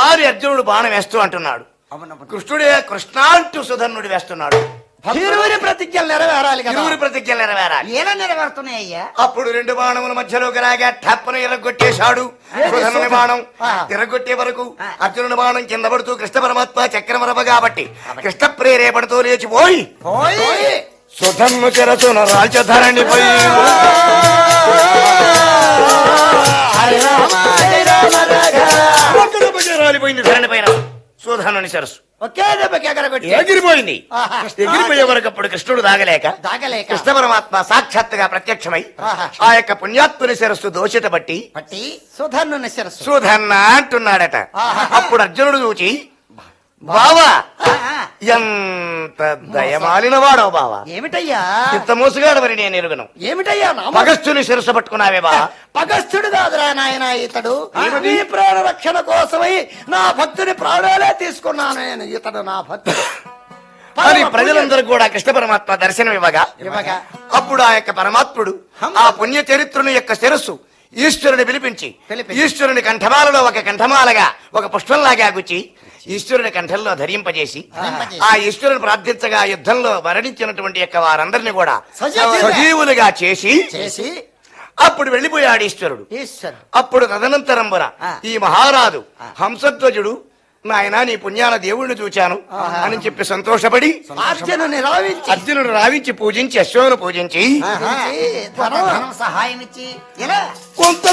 ఒకసారి అర్జునుడు బాణం వేస్తూ అంటున్నాడు అవునవును. కృష్ణుడే కృష్ణ అంటూ సుధన్నుడు వేస్తున్నాడు ఇరువురి ప్రతిజ్ఞలు నెరవేరాలి కదా ఇరువురి ప్రతిజ్ఞ నెరవేరాలి ఎలా నెరవేరుతున్నాయి అయ్యా అప్పుడు రెండు బాణముల మధ్యలోకి రాగా టప్పును ఎరగొట్టేశాడు సుధనుని బాణం ఎరగొట్టే వరకు అర్జునుని బాణం కింద పడుతూ కృష్ణ పరమాత్మ చక్రమరవ కాబట్టి కృష్ణ ప్రేరేపణతో లేచిపోయి పోయి సుధన్ను చెరసున రాజధరణి పోయి రాలిపోయింది ధరణి పైన సుధనుని సరస్సు ఒకే దెబ్బకి ఎగరగొట్టి ఎగిరిపోయింది ఆహా. ఎగిరిపోయే వరకు అప్పుడు కృష్ణుడు దాగలేక దాగలేక కృష్ణ పరమాత్మ సాక్షాత్తుగా ప్రత్యక్షమై ఆహా. ఆ యొక్క పుణ్యాత్ముని శిరస్సు దోషిత బట్టి పట్టి సుధన్ను శిరస్సు సుధన్న అంటున్నాడట ఆహా. అప్పుడు అర్జునుడు చూచి బావా ఆ, ఆ. ఎంత దయమాలిన వాడో బావా ఏమిటయ్యా ఇంత మోసగాడవని నేను ఎరుగను ఏమిటయ్యా నామ పగస్సుని శిరస్సు పట్టుకున్నావే బా పగస్థుడు కాదురా నాయన ఇతడు నీ ప్రాణ రక్షణ కోసమై నా భక్తుని ప్రాణాలే తీసుకున్నాను నేను ఇతడు నా భక్తుడు అని ప్రజలందరూ కూడా కృష్ణ పరమాత్మ దర్శనం ఇవ్వగా ఇవ్వగా. అప్పుడు ఆ యొక్క పరమాత్ముడు ఆ పుణ్య చరిత్రుని యొక్క శిరస్సు ఈశ్వరుని పిలిపించి పిలిపించి. ఈశ్వరుని కంఠమాలలో ఒక కంఠమాలగా ఒక పుష్పంలాగా గుచ్చి ఈశ్వరుని కంఠంలో ధరింపజేసి ధరింపజేసి. ఆ ఈశ్వరుని ప్రార్థించగా యుద్ధంలో మరణించినటువంటి యొక్క వారందరినీ కూడా సజీవులుగా. సజీవులుగా చేసి చేసి అప్పుడు వెళ్ళిపోయాడు ఈశ్వరుడు ఈశ్వరుడు అప్పుడు తదనంతరంబున ఆ. ఈ మహారాజు హంసధ్వజుడు నాయన నీ పుణ్యాన దేవుణ్ణి చూచాను అని చెప్పి సంతోషపడి అర్జునుని రావించి అర్జునుడు రావించి పూజించి అశ్వమును పూజించి ధనం సహాయం ఇచ్చి ఇలా కొంత